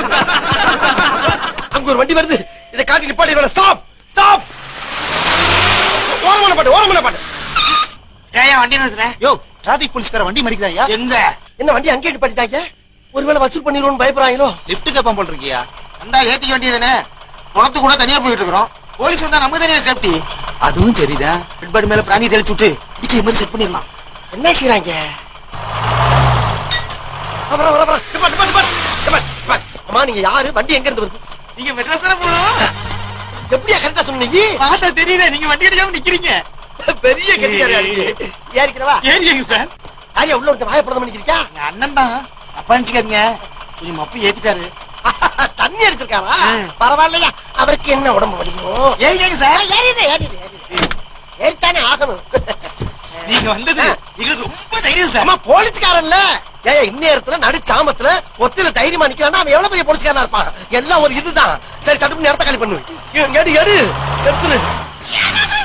அங்க ஒரு வண்டி வருது இதை காட்டி நிப்பாட்டி வேணாம் ஸ்டாப் ஸ்டாப் ஓரமான பாட்டு ஓரமான பாட்டு ஏன் வண்டி நிறுத்துற யோ டிராபிக் போலீஸ்கார வண்டி மறிக்கிறாயா எங்க என்ன வண்டி அங்கேயே நிப்பாட்டிட்டாங்க ஒருவேளை வசூல் பண்ணிடுவோம்னு பயப்படுறாங்களோ லிஃப்ட் கேப்பான் போல் இருக்கியா வந்தா ஏத்திக்க வேண்டியதுதானே குளத்து கூட தனியா போயிட்டு இருக்கிறோம் போலீஸ் வந்தா நமக்கு தனியா சேஃப்டி அதுவும் சரிதான் ஹெட்பாடி மேல பிராந்தி தெளிச்சு விட்டு இட்லி மாதிரி செட் பண்ணிடலாம் என்ன செய்றாங்க அப்புறம் அப்புறம் அப்புறம் நிப்பாட்டு, நிப்பாட்டு, நிப்பாட்டு, நிப்பாட்டு, நிப்பாட்டு. அம்மா நீங்க யாரு வண்டி எங்க இருந்து வருது நீங்க மெட்ராஸ் தானே போகணும் எப்படியா கரெக்டா சொன்னீங்க பார்த்தா தெரியல நீங்க வண்டி அடிக்காம நிக்கிறீங்க பெரிய கட்டிக்காரா ஏறிக்கிறவா ஏறிங்க சார் ஆரியா உள்ள ஒருத்தன் வாயப்படம் பண்ணிக்கிறியா எங்க அண்ணன் தான் அப்பா நினைச்சுக்காதீங்க கொஞ்சம் மப்பு ஏத்திட்டாரு தண்ணி அடிச்சிருக்காரா ம். பரவாயில்லையா அவருக்கு என்ன உடம்பு வலிக்கும் ஏறிங்க சார் ஏறிடு ஏறிடு ஏறிடு ஏறித்தானே ஆகணும் நீங்க வந்தது எங்களுக்கு ரொம்ப தைரியம் சார் அம்மா போலீஸ்காரன்ல ஏய் இந்நேரத்துல நடு சாமத்துல ஒத்தில தைரியமா நிக்கிறான்னா அவன் எவ்வளவு பெரிய போலீஸ்காரனா இருப்பான் எல்லாம் ஒரு இதுதான் சரி சட்டுப்பு நேரத்தை காலி பண்ணு எடு எடு எடுத்துரு